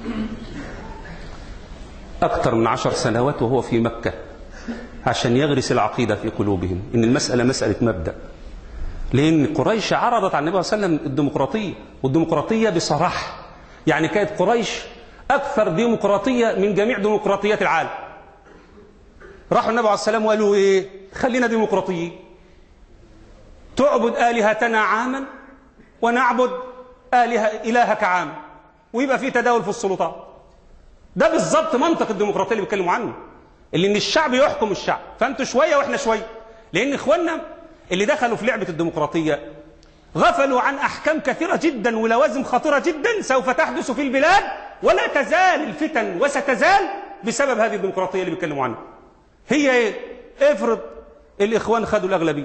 أكثر من عشر سنوات وهو في مكة عشان يغرس العقيدة في قلوبهم إن المسألة مسألة مبدأ لأن قريش عرضت على النبي صلى الله عليه وسلم الديمقراطية والديمقراطية بصراحة يعني كانت قريش أكثر ديمقراطية من جميع ديمقراطيات العالم راحوا النبي عليه السلام وقالوا إيه خلينا ديمقراطيين تعبد آلهتنا عاما ونعبد آلهة إلهك عاما ويبقى في تداول في السلطات ده بالظبط منطق الديمقراطية اللي بيتكلموا عنه اللي ان الشعب يحكم الشعب فانتوا شويه واحنا شويه لان اخواننا اللي دخلوا في لعبه الديمقراطيه غفلوا عن احكام كثيره جدا ولوازم خطيره جدا سوف تحدث في البلاد ولا تزال الفتن وستزال بسبب هذه الديمقراطيه اللي بيتكلموا عنها هي ايه افرض الاخوان خدوا الاغلبيه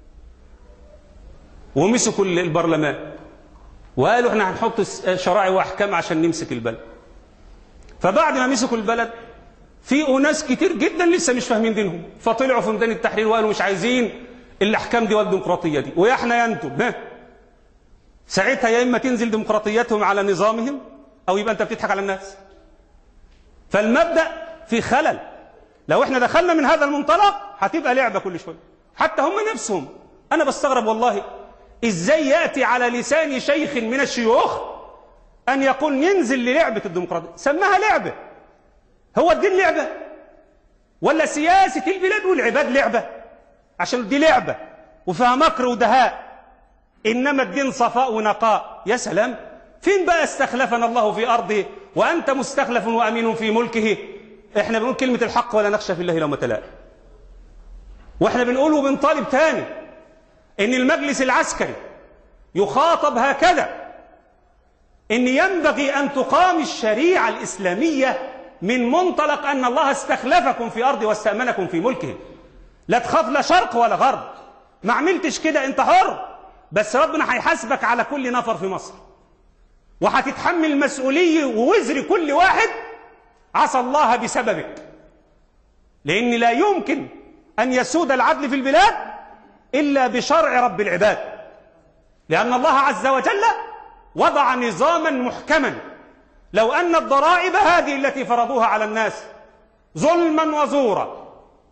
ومسكوا البرلمان وقالوا احنا هنحط شرائع واحكام عشان نمسك البلد فبعد ما مسكوا البلد في أناس كتير جدا لسه مش فاهمين دينهم فطلعوا في ميدان التحرير وقالوا مش عايزين الأحكام دي والديمقراطية دي ويا احنا يا انتم ها ساعتها يا إما تنزل ديمقراطيتهم على نظامهم أو يبقى أنت بتضحك على الناس فالمبدأ في خلل لو احنا دخلنا من هذا المنطلق هتبقى لعبة كل شوية حتى هم نفسهم أنا بستغرب والله إزاي يأتي على لسان شيخ من الشيوخ أن يقول ننزل للعبة الديمقراطية سماها لعبة هو الدين لعبة ولا سياسة البلاد والعباد لعبة عشان دي لعبة وفيها مكر ودهاء إنما الدين صفاء ونقاء يا سلام فين بقى استخلفنا الله في أرضه وأنت مستخلف وأمين في ملكه إحنا بنقول كلمة الحق ولا نخشى في الله لومة لائم وإحنا بنقول وبنطالب تاني إن المجلس العسكري يخاطب هكذا إن ينبغي أن تقام الشريعة الإسلامية من منطلق أن الله استخلفكم في أرضه واستأمنكم في ملكه لا تخاف لا شرق ولا غرب ما عملتش كده أنت حر بس ربنا هيحاسبك على كل نفر في مصر وهتتحمل المسؤولية ووزر كل واحد عصى الله بسببك لأن لا يمكن أن يسود العدل في البلاد إلا بشرع رب العباد لأن الله عز وجل وضع نظاما محكما لو أن الضرائب هذه التي فرضوها على الناس ظلما وزورا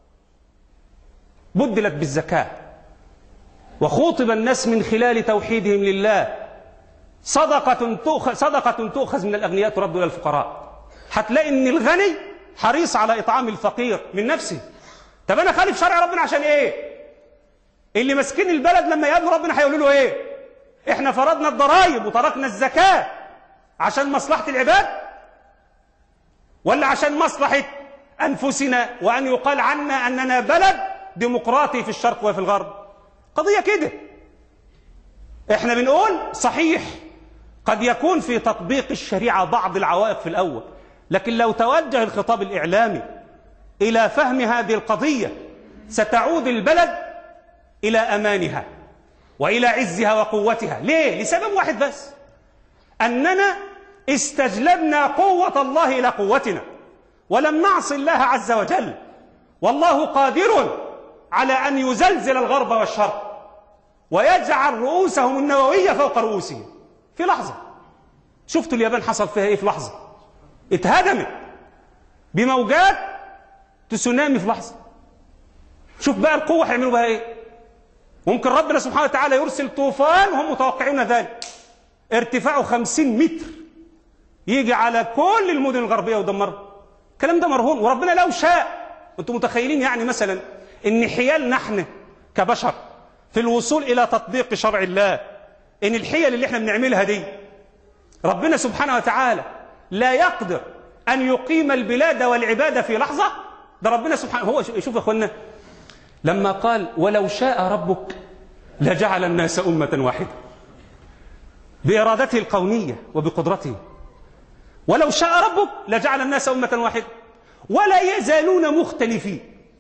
بدلت بالزكاة وخوطب الناس من خلال توحيدهم لله صدقة تؤخذ, صدقة تؤخذ من الأغنياء ترد إلى الفقراء هتلاقي إن الغني حريص على إطعام الفقير من نفسه طب أنا خالف شرع ربنا عشان إيه؟ اللي ماسكين البلد لما يقابلوا ربنا هيقولوا له إيه؟ إحنا فرضنا الضرائب وتركنا الزكاة عشان مصلحة العباد ولا عشان مصلحة أنفسنا وأن يقال عنا أننا بلد ديمقراطي في الشرق وفي الغرب قضية كده احنا بنقول صحيح قد يكون في تطبيق الشريعة بعض العوائق في الأول لكن لو توجه الخطاب الإعلامي إلى فهم هذه القضية ستعود البلد إلى أمانها وإلى عزها وقوتها ليه؟ لسبب واحد بس أننا استجلبنا قوة الله إلى قوتنا ولم نعص الله عز وجل والله قادر على أن يزلزل الغرب والشرق ويجعل رؤوسهم النووية فوق رؤوسهم في لحظة شفتوا اليابان حصل فيها ايه في لحظة اتهدمت بموجات تسونامي في لحظة شوف بقى القوة هيعملوا بها ايه ممكن ربنا سبحانه وتعالى يرسل طوفان وهم متوقعون ذلك ارتفاعه خمسين متر يجي على كل المدن الغربية ويدمرها الكلام ده مرهون وربنا لو شاء انتم متخيلين يعني مثلا ان حيال نحن كبشر في الوصول الى تطبيق شرع الله ان الحيل اللي احنا بنعملها دي ربنا سبحانه وتعالى لا يقدر ان يقيم البلاد والعباد في لحظه ده ربنا سبحانه هو شوف يا اخوانا لما قال ولو شاء ربك لجعل الناس امه واحده بارادته القوميه وبقدرته ولو شاء ربك لجعل الناس امه واحده ولا يزالون مختلفين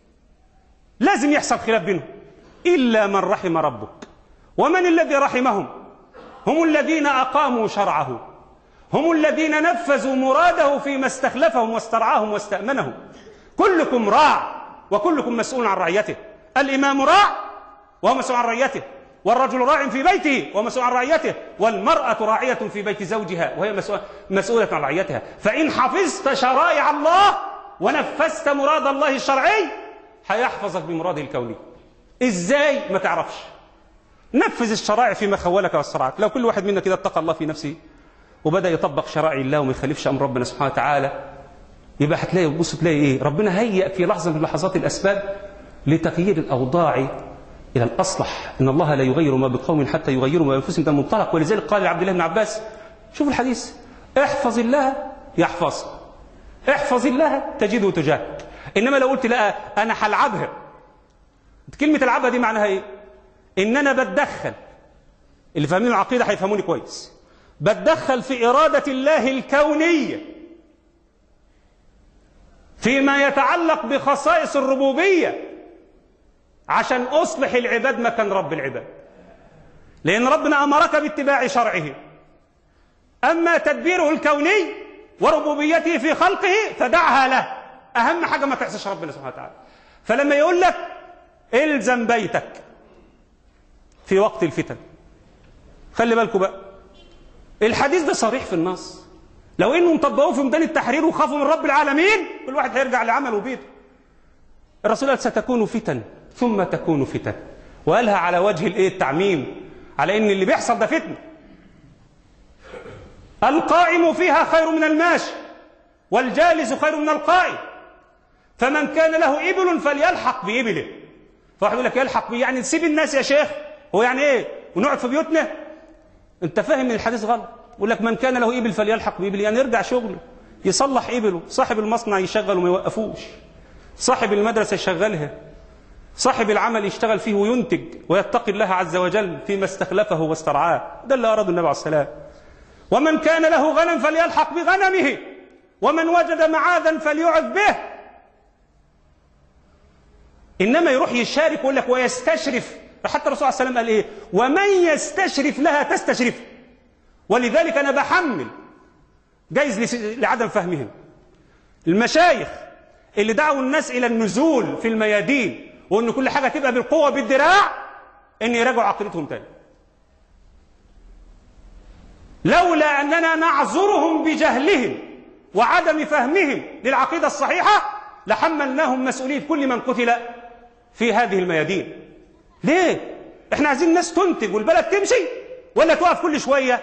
لازم يحصل خلاف بينهم إلا من رحم ربك ومن الذي رحمهم هم الذين أقاموا شرعه هم الذين نفذوا مراده فيما استخلفهم واسترعاهم واستأمنهم كلكم راع وكلكم مسؤول عن رعيته الإمام راع وهو مسؤول عن رعيته والرجل راع في بيته ومسؤول عن رعيته والمرأة راعية في بيت زوجها وهي مسؤولة عن رعيتها فإن حفظت شرائع الله ونفذت مراد الله الشرعي هيحفظك بمراده الكوني ازاي ما تعرفش نفذ الشرائع فيما خولك والصرعك لو كل واحد منا كده اتقى الله في نفسه وبدا يطبق شرائع الله وما يخالفش امر ربنا سبحانه وتعالى يبقى هتلاقي بص تلاقي ايه ربنا هيأ في لحظه من لحظات الاسباب لتغيير الاوضاع الى الاصلح ان الله لا يغير ما بقوم حتى يغيروا ما بانفسهم ده منطلق ولذلك قال لعبد الله بن عباس شوف الحديث احفظ الله يحفظك احفظ الله تجده تجاهك انما لو قلت لا انا هلعبها كلمه العبها دي معناها ايه ان انا بتدخل اللي فاهمين العقيده هيفهموني كويس بتدخل في اراده الله الكونيه فيما يتعلق بخصائص الربوبيه عشان اصلح العباد مكان رب العباد لان ربنا امرك باتباع شرعه اما تدبيره الكوني وربوبيته في خلقه فدعها له اهم حاجه ما تعصيش ربنا سبحانه وتعالى فلما يقول لك الزم بيتك في وقت الفتن خلي بالكم بقى الحديث ده صريح في النص لو انهم طبقوه في ميدان التحرير وخافوا من رب العالمين كل واحد هيرجع لعمله وبيته الرسول قال ستكون فتن ثم تكون فتن وقالها على وجه الايه التعميم على ان اللي بيحصل ده فتنه القائم فيها خير من الماشي والجالس خير من القائم فمن كان له ابل فليلحق بابله فواحد يقول لك يلحق بيه يعني نسيب الناس يا شيخ هو يعني ايه ونقعد في بيوتنا انت فاهم ان الحديث غلط يقول لك من كان له ابل فليلحق بابله يعني يرجع شغله يصلح ابله صاحب المصنع يشغل وما يوقفوش صاحب المدرسه يشغلها صاحب العمل يشتغل فيه وينتج ويتقي الله عز وجل فيما استخلفه واسترعاه ده اللي أراده النبي عليه السلام ومن كان له غنم فليلحق بغنمه ومن وجد معاذا فليعذ به إنما يروح يشارك ويقول لك ويستشرف حتى الرسول صلى الله عليه وسلم قال إيه ومن يستشرف لها تستشرف ولذلك أنا بحمل جايز لعدم فهمهم المشايخ اللي دعوا الناس إلى النزول في الميادين وان كل حاجه تبقى بالقوه بالدراع ان يراجعوا عقيدتهم تاني لولا اننا نعذرهم بجهلهم وعدم فهمهم للعقيده الصحيحه لحملناهم مسؤوليه كل من قتل في هذه الميادين ليه احنا عايزين الناس تنتج والبلد تمشي ولا تقف كل شويه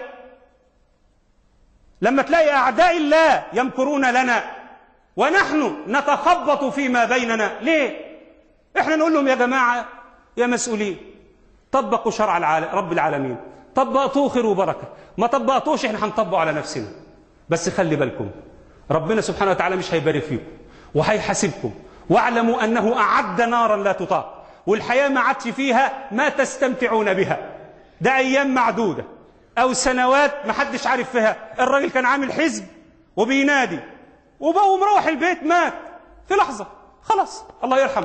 لما تلاقي اعداء الله يمكرون لنا ونحن نتخبط فيما بيننا ليه احنا نقول لهم يا جماعة يا مسؤولين طبقوا شرع العالم رب العالمين طبقتوه خير وبركة ما طبقتوش احنا هنطبقه على نفسنا بس خلي بالكم ربنا سبحانه وتعالى مش هيبارك فيكم وهيحاسبكم واعلموا أنه أعد نارا لا تطاق والحياة ما عادش فيها ما تستمتعون بها ده أيام معدودة أو سنوات ما حدش عارف فيها الراجل كان عامل حزب وبينادي وبقوا مروح البيت مات في لحظة خلاص الله يرحمه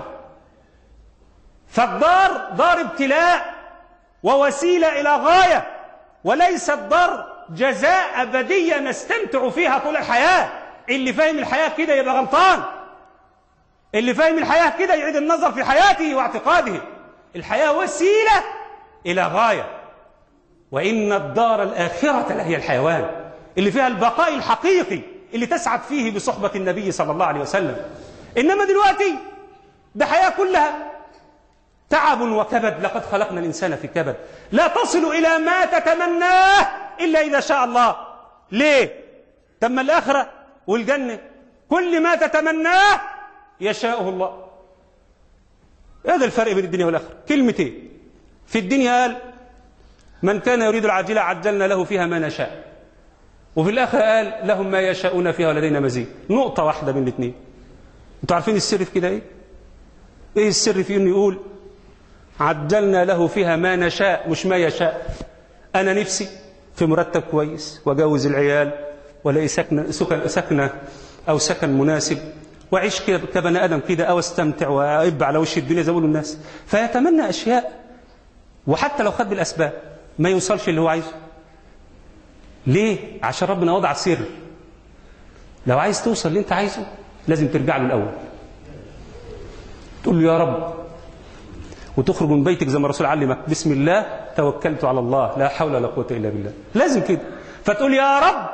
فالدار دار ابتلاء ووسيلة إلى غاية وليست دار جزاء أبدية نستمتع فيها طول الحياة اللي فاهم الحياة كده يبقى غلطان اللي فاهم الحياة كده يعيد النظر في حياته واعتقاده الحياة وسيلة إلى غاية وإن الدار الآخرة لهي الحيوان اللي فيها البقاء الحقيقي اللي تسعد فيه بصحبة النبي صلى الله عليه وسلم إنما دلوقتي ده حياة كلها تعب وكبد لقد خلقنا الإنسان في كبد لا تصل إلى ما تتمناه إلا إذا شاء الله ليه؟ تم الآخرة والجنة كل ما تتمناه يشاءه الله هذا الفرق بين الدنيا والآخرة كلمتين في الدنيا قال من كان يريد العاجلة عجلنا له فيها ما نشاء وفي الآخرة قال لهم ما يشاءون فيها ولدينا مزيد نقطة واحدة من الاثنين انتوا عارفين السر في كده ايه ايه السر في انه يقول عجلنا له فيها ما نشاء مش ما يشاء انا نفسي في مرتب كويس واجوز العيال والاقي سكنه سكن سكنه او سكن مناسب واعيش كده كبني ادم كده او استمتع واب على وش الدنيا زي ما بيقولوا الناس فيتمنى اشياء وحتى لو خد بالاسباب ما يوصلش اللي هو عايزه ليه عشان ربنا وضع سر لو عايز توصل اللي انت عايزه لازم ترجع له الاول تقول له يا رب وتخرج من بيتك زي ما الرسول علمك بسم الله توكلت على الله لا حول ولا قوه الا بالله لازم كده فتقول يا رب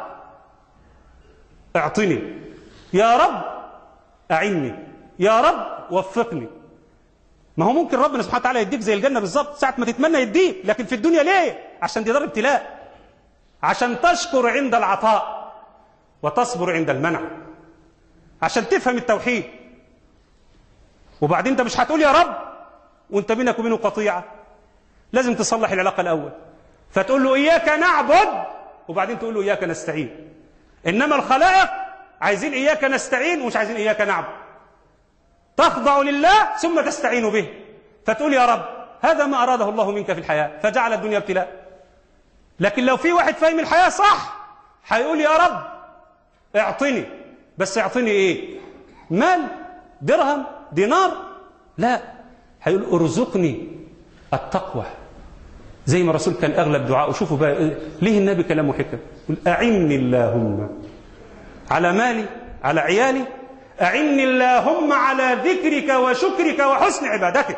اعطني يا رب اعني يا رب وفقني ما هو ممكن ربنا سبحانه وتعالى يديك زي الجنه بالظبط ساعه ما تتمنى يديك لكن في الدنيا ليه عشان دي دار ابتلاء عشان تشكر عند العطاء وتصبر عند المنع عشان تفهم التوحيد وبعدين انت مش هتقول يا رب وانت بينك وبينه قطيعه لازم تصلح العلاقه الاول فتقول له اياك نعبد وبعدين تقول له اياك نستعين انما الخلائق عايزين اياك نستعين ومش عايزين اياك نعبد تخضع لله ثم تستعين به فتقول يا رب هذا ما اراده الله منك في الحياه فجعل الدنيا ابتلاء لكن لو في واحد فاهم الحياه صح هيقول يا رب اعطني بس اعطني ايه مال درهم دينار لا هيقول ارزقني التقوى زي ما الرسول كان اغلب دعاءه شوفوا بقى ليه النبي كلامه حكم يقول اعني اللهم على مالي على عيالي اعني اللهم على ذكرك وشكرك وحسن عبادتك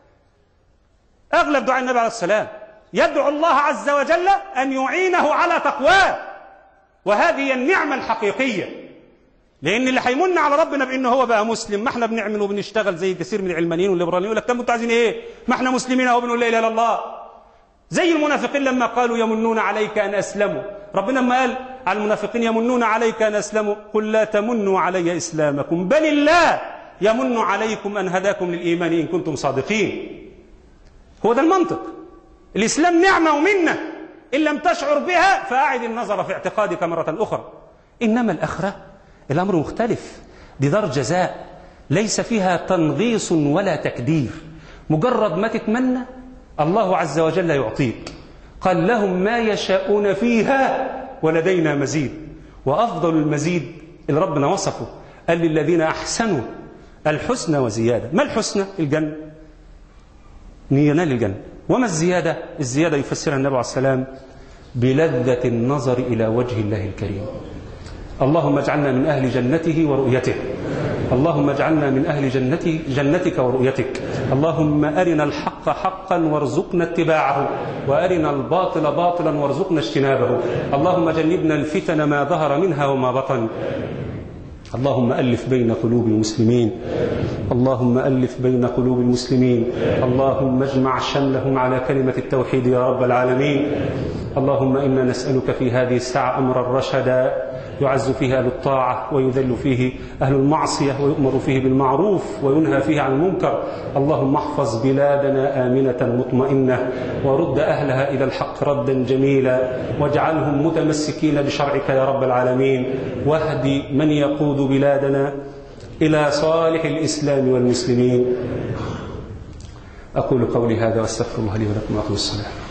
اغلب دعاء النبي عليه السلام يدعو الله عز وجل ان يعينه على تقواه وهذه هي النعمه الحقيقيه لان اللي هيمن على ربنا بانه هو بقى مسلم ما احنا بنعمل وبنشتغل زي كثير من العلمانيين والليبراليين يقول لك طب انتوا عايزين ايه ما احنا مسلمين اهو بنقول لا اله الا الله زي المنافقين لما قالوا يمنون عليك ان اسلموا ربنا لما قال على المنافقين يمنون عليك ان اسلموا قل لا تمنوا علي اسلامكم بل الله يمن عليكم ان هداكم للايمان ان كنتم صادقين هو ده المنطق الاسلام نعمه ومنه ان لم تشعر بها فاعد النظر في اعتقادك مره اخرى انما الاخره الأمر مختلف دي دار جزاء ليس فيها تنغيص ولا تكدير مجرد ما تتمنى الله عز وجل يعطيك قال لهم ما يشاءون فيها ولدينا مزيد وأفضل المزيد اللي ربنا وصفه قال للذين أحسنوا الحسنى وزيادة ما الحسنى الجنة ينال الجنة وما الزيادة الزيادة يفسرها النبي عليه السلام بلذة النظر إلى وجه الله الكريم اللهم اجعلنا من أهل جنته ورؤيته اللهم اجعلنا من أهل جنته جنتك ورؤيتك اللهم أرنا الحق حقا وارزقنا اتباعه وأرنا الباطل باطلا وارزقنا اجتنابه اللهم جنبنا الفتن ما ظهر منها وما بطن اللهم ألف بين قلوب المسلمين اللهم ألف بين قلوب المسلمين اللهم اجمع شملهم على كلمة التوحيد يا رب العالمين اللهم إنا نسألك في هذه الساعة أمرا رشدا يعز فيه أهل الطاعة ويذل فيه أهل المعصية ويؤمر فيه بالمعروف وينهى فيه عن المنكر اللهم احفظ بلادنا آمنة مطمئنة ورد أهلها إلى الحق ردا جميلا واجعلهم متمسكين بشرعك يا رب العالمين واهد من يقود بلادنا إلى صالح الإسلام والمسلمين أقول قولي هذا واستغفر الله لي ولكم وأقم الصلاة